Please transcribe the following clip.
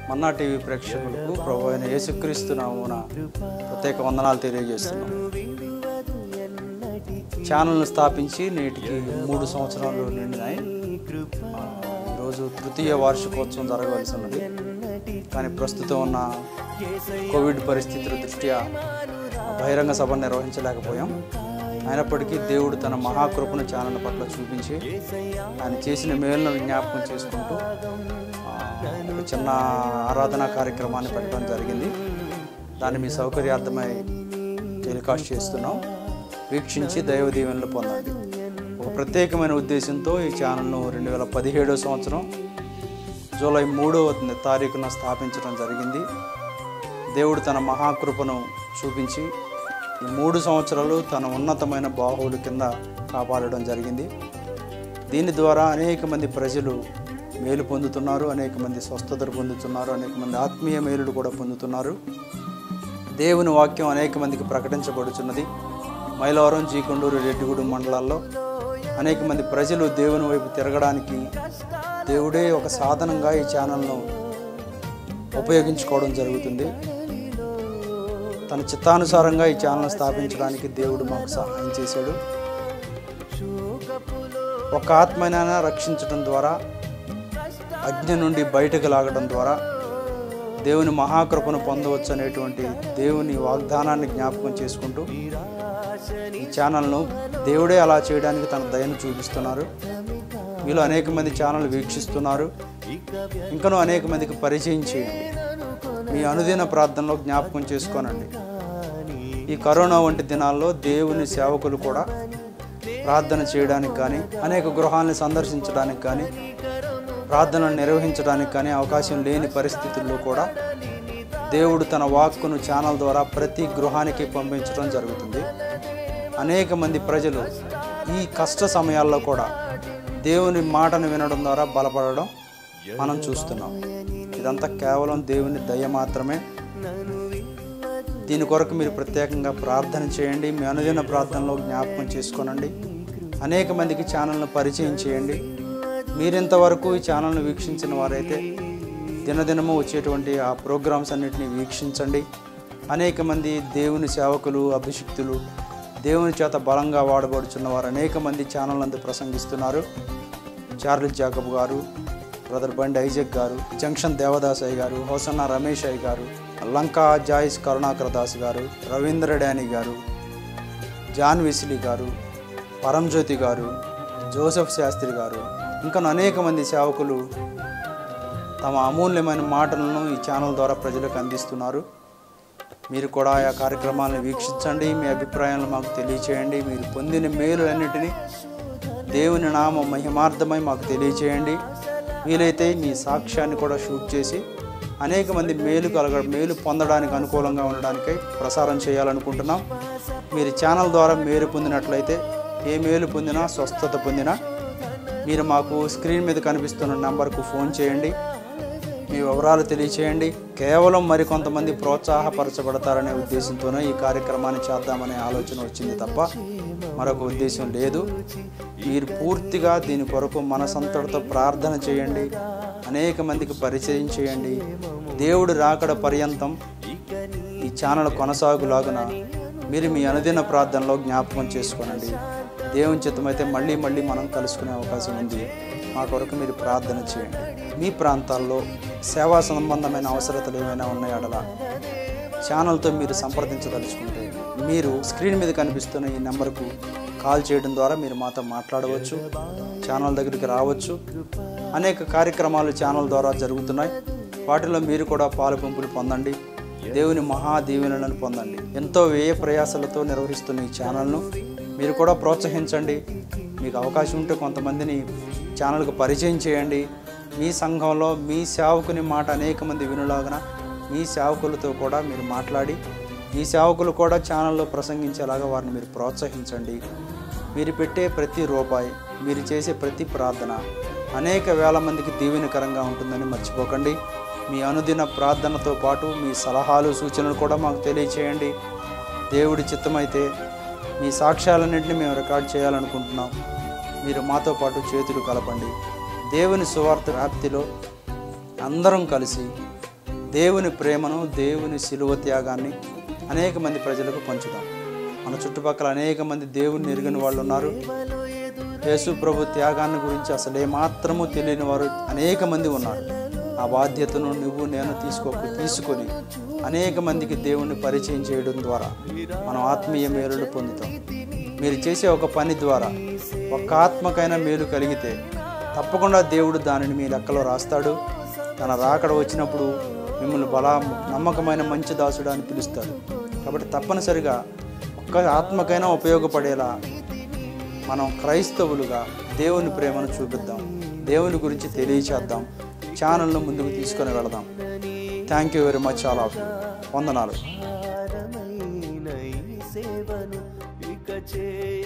మన్నా TV ప్రేక్షకులకు ప్రభు అయిన యేసుక్రీస్తు నామమున ప్రత్యేక వందనాలు తెలియజేస్తున్నాం ఛానల్ను స్థాపించి నేటికి మూడు సంవత్సరాలు నిండినాయి ఆ, ఈరోజు తృతీయ వార్షికోత్సవం జరగవలసి ఉన్నది కానీ ప్రస్తుతం ఉన్న కోవిడ్ పరిస్థితుల దృష్ట్యా బహిరంగ సభ నిర్వహించలేకపోయాం అయినప్పటికీ దేవుడు తన మహాకృపను ఛానల్ పట్ల చూపించి ఆయన చేసిన మేలును జ్ఞాపకం చేసుకుంటూ ఆ, ఒక చిన్న ఆరాధనా కార్యక్రమాన్ని పెట్టడం జరిగింది దాన్ని మీ సౌకర్యార్థమై టెలికాస్ట్ చేస్తున్నాం వీక్షించి దైవ దీవెనలు పొందండి ఒక ప్రత్యేకమైన ఉద్దేశంతో ఈ ఛానల్ను రెండు వేల పదిహేడో సంవత్సరం జూలై మూడవ తారీఖున స్థాపించడం జరిగింది దేవుడు తన మహాకృపను చూపించి ఈ మూడు సంవత్సరాలు తన ఉన్నతమైన బాహువుల కింద కాపాడడం జరిగింది దీని ద్వారా అనేక మంది ప్రజలు మేలు పొందుతున్నారు అనేక మంది స్వస్థతలు పొందుతున్నారు అనేక మంది ఆత్మీయ మేలులు కూడా పొందుతున్నారు దేవుని వాక్యం అనేక మందికి ప్రకటించబడుచున్నది మైలవరం జీకొండూరు రెడ్డిగూడెం మండలాల్లో అనేక మంది ప్రజలు దేవుని వైపు తిరగడానికి దేవుడే ఒక సాధనంగా ఈ ఛానల్ను ఉపయోగించుకోవడం జరుగుతుంది తన చిత్తానుసారంగా ఈ ఛానల్ స్థాపించడానికి దేవుడు మాకు సహాయం చేశాడు ఒక ఆత్మనైనా రక్షించడం ద్వారా అజ్ఞ నుండి బయటకు లాగడం ద్వారా దేవుని మహాకృపను పొందవచ్చు అనేటువంటి దేవుని వాగ్దానాన్ని జ్ఞాపకం చేసుకుంటూ ఈ ఛానల్ను దేవుడే అలా చేయడానికి తన దయను చూపిస్తున్నారు మీలో అనేక మంది ఛానల్ వీక్షిస్తున్నారు ఇంకనూ అనేక మందికి పరిచయం చేయండి మీ అనుదిన ప్రార్థనలో జ్ఞాపకం చేసుకోనండి ఈ కరోనా వంటి దినాల్లో దేవుని సేవకులు కూడా ప్రార్థన చేయడానికి కానీ అనేక గృహాలను సందర్శించడానికి కానీ ప్రార్థనలు నిర్వహించడానికి కానీ అవకాశం లేని పరిస్థితుల్లో కూడా దేవుడు తన వాక్కును ఛానల్ ద్వారా ప్రతి గృహానికి పంపించడం జరుగుతుంది అనేక మంది ప్రజలు ఈ కష్ట సమయాల్లో కూడా దేవుని మాటను వినడం ద్వారా బలపడడం మనం చూస్తున్నాం ఇదంతా కేవలం దేవుని దయ మాత్రమే దీని కొరకు మీరు ప్రత్యేకంగా ప్రార్థన చేయండి మీ అనుదిన ప్రార్థనలో జ్ఞాపకం చేసుకోనండి అనేక మందికి ఛానల్ను పరిచయం చేయండి మీరింతవరకు ఈ ఛానల్ను వీక్షించిన వారైతే దినదినము వచ్చేటువంటి ఆ ప్రోగ్రామ్స్ అన్నిటిని వీక్షించండి అనేక మంది దేవుని సేవకులు అభిషిక్తులు దేవుని చేత బలంగా వాడబడుచున్న వారు అనేక మంది ఛానల్ అందు ప్రసంగిస్తున్నారు చార్లెస్ జాకబ్ గారు బ్రదర్ బండి ఐజక్ గారు జంక్షన్ దేవదాస్ అయ్య గారు హోసన్న రమేష్ అయ్య గారు లంకా జాయిస్ కరుణాకర్ దాస్ గారు రవీంద్ర డాని గారు జాన్ విసిలి గారు పరంజ్యోతి గారు జోసెఫ్ శాస్త్రి గారు ఇంకా అనేక మంది సేవకులు తమ అమూల్యమైన మాటలను ఈ ఛానల్ ద్వారా ప్రజలకు అందిస్తున్నారు మీరు కూడా ఆ కార్యక్రమాలను వీక్షించండి మీ అభిప్రాయాలను మాకు తెలియచేయండి మీరు పొందిన మేలులన్నిటినీ దేవుని నామ మహిమార్థమై మాకు తెలియచేయండి వీలైతే మీ సాక్ష్యాన్ని కూడా షూట్ చేసి అనేక మంది మేలు కలగ మేలు పొందడానికి అనుకూలంగా ఉండడానికై ప్రసారం చేయాలనుకుంటున్నాం మీరు ఛానల్ ద్వారా మేలు పొందినట్లయితే ఏ మేలు పొందినా స్వస్థత పొందినా మీరు మాకు స్క్రీన్ మీద కనిపిస్తున్న నంబర్కు ఫోన్ చేయండి మీ వివరాలు తెలియచేయండి కేవలం మరికొంతమంది ప్రోత్సాహపరచబడతారనే ఉద్దేశంతోనే ఈ కార్యక్రమాన్ని చేద్దామనే ఆలోచన వచ్చింది తప్ప మరొక ఉద్దేశం లేదు మీరు పూర్తిగా దీని కొరకు మనసంతటితో ప్రార్థన చేయండి అనేక మందికి పరిచయం చేయండి దేవుడు రాకడ పర్యంతం ఈ ఛానల్ కొనసాగులాగున మీరు మీ అనుదిన ప్రార్థనలో జ్ఞాపకం చేసుకోనండి దేవుని చిత్తమైతే మళ్ళీ మళ్ళీ మనం కలుసుకునే అవకాశం ఉంది మా కొరకు మీరు ప్రార్థన చేయండి మీ ప్రాంతాల్లో సేవా సంబంధమైన అవసరతలు ఏమైనా ఉన్నాయడలా ఛానల్తో మీరు సంప్రదించదలుచుకుంటే మీరు స్క్రీన్ మీద కనిపిస్తున్న ఈ నెంబర్కు కాల్ చేయడం ద్వారా మీరు మాతో మాట్లాడవచ్చు ఛానల్ దగ్గరికి రావచ్చు అనేక కార్యక్రమాలు ఛానల్ ద్వారా జరుగుతున్నాయి వాటిలో మీరు కూడా పాలు పంపులు పొందండి దేవుని మహా దీవెనలను పొందండి ఎంతో వ్యయ ప్రయాసాలతో నిర్వహిస్తున్న ఈ ఛానల్ను మీరు కూడా ప్రోత్సహించండి మీకు అవకాశం ఉంటే కొంతమందిని ఛానల్కు పరిచయం చేయండి మీ సంఘంలో మీ సేవకుని మాట అనేక మంది వినులాగన మీ సేవకులతో కూడా మీరు మాట్లాడి మీ సేవకులు కూడా ఛానల్లో ప్రసంగించేలాగా వారిని మీరు ప్రోత్సహించండి మీరు పెట్టే ప్రతి రూపాయి మీరు చేసే ప్రతి ప్రార్థన అనేక వేల మందికి దీవెనకరంగా ఉంటుందని మర్చిపోకండి మీ అనుదిన ప్రార్థనతో పాటు మీ సలహాలు సూచనలు కూడా మాకు తెలియచేయండి దేవుడి చిత్తమైతే మీ సాక్ష్యాలన్నింటినీ మేము రికార్డ్ చేయాలనుకుంటున్నాం మీరు మాతో పాటు చేతులు కలపండి దేవుని సువార్త వ్యాప్తిలో అందరం కలిసి దేవుని ప్రేమను దేవుని శిలువ త్యాగాన్ని అనేక మంది ప్రజలకు పంచుదాం మన చుట్టుపక్కల అనేక మంది దేవుణ్ణి ఎరిగిన వాళ్ళు ఉన్నారు యేసు ప్రభు త్యాగాన్ని గురించి అసలు ఏమాత్రము తెలియని వారు అనేక మంది ఉన్నారు ఆ బాధ్యతను నువ్వు నేను తీసుకోకు తీసుకొని అనేక మందికి దేవుణ్ణి పరిచయం చేయడం ద్వారా మనం ఆత్మీయ మేలులు పొందుతాం మీరు చేసే ఒక పని ద్వారా ఒక్క ఆత్మకైనా మేలు కలిగితే తప్పకుండా దేవుడు దానిని మీ లెక్కలో రాస్తాడు తన రాకడ వచ్చినప్పుడు మిమ్మల్ని బలా నమ్మకమైన మంచి దాసుడు అని పిలుస్తాడు కాబట్టి తప్పనిసరిగా ఒక్క ఆత్మకైనా ఉపయోగపడేలా మనం క్రైస్తవులుగా దేవుని ప్రేమను చూపిద్దాం దేవుని గురించి తెలియచేద్దాం ఛానల్ను ముందుకు తీసుకొని వెళదాం thank you very much all of you వందనాలు భారమైన ఈ సేవను ఇక చే